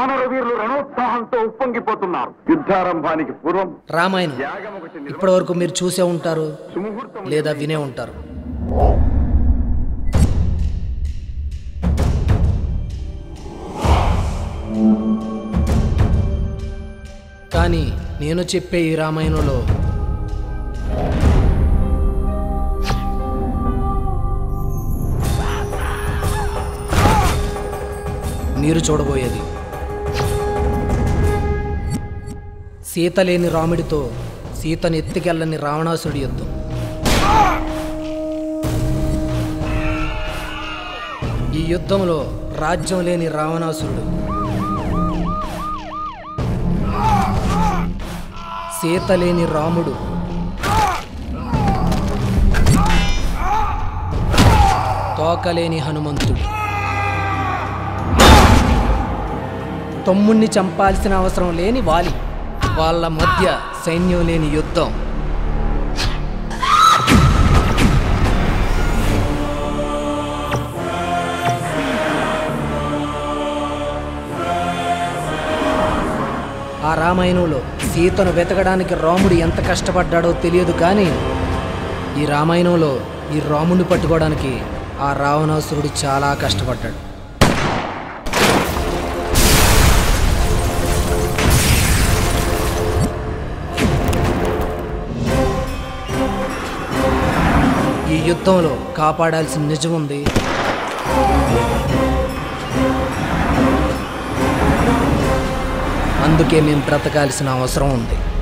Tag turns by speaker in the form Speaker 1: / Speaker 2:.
Speaker 1: వానర వీరులు రణోత్సాహంతో ఉప్పొంగిపోతున్నారు యుద్ధారంభానికి పూర్వం
Speaker 2: రామాయణం
Speaker 1: యాగం ఒకటి నిర్వ-
Speaker 2: ఇప్పటి వరకు మీరు చూసే ఉంటారు
Speaker 1: సుముహూర్తం
Speaker 2: లేదా వినే ఉంటారు కానీ నేను చెప్పే ఈ రామాయణంలో మీరు చూడబోయేది సీత లేని రాముడితో సీతను ఎత్తికెళ్ళని రావణాసుడి యుద్ధం ఈ యుద్ధంలో రాజ్యం లేని రావణాసురుడు సీత లేని రాముడు తోకలేని హనుమంతుడు తమ్ముణ్ణి చంపాల్సిన అవసరం లేని వాలి వాళ్ళ మధ్య సైన్యం లేని యుద్ధం ఆ రామాయణంలో సీతను వెతకడానికి రాముడు ఎంత కష్టపడ్డాడో తెలియదు కానీ ఈ రామాయణంలో ఈ రాముడిని పట్టుకోవడానికి ఆ రావణాసురుడు చాలా కష్టపడ్డాడు ఈ యుద్ధంలో కాపాడాల్సిన నిజం ఉంది అందుకే మేము బ్రతకాల్సిన అవసరం ఉంది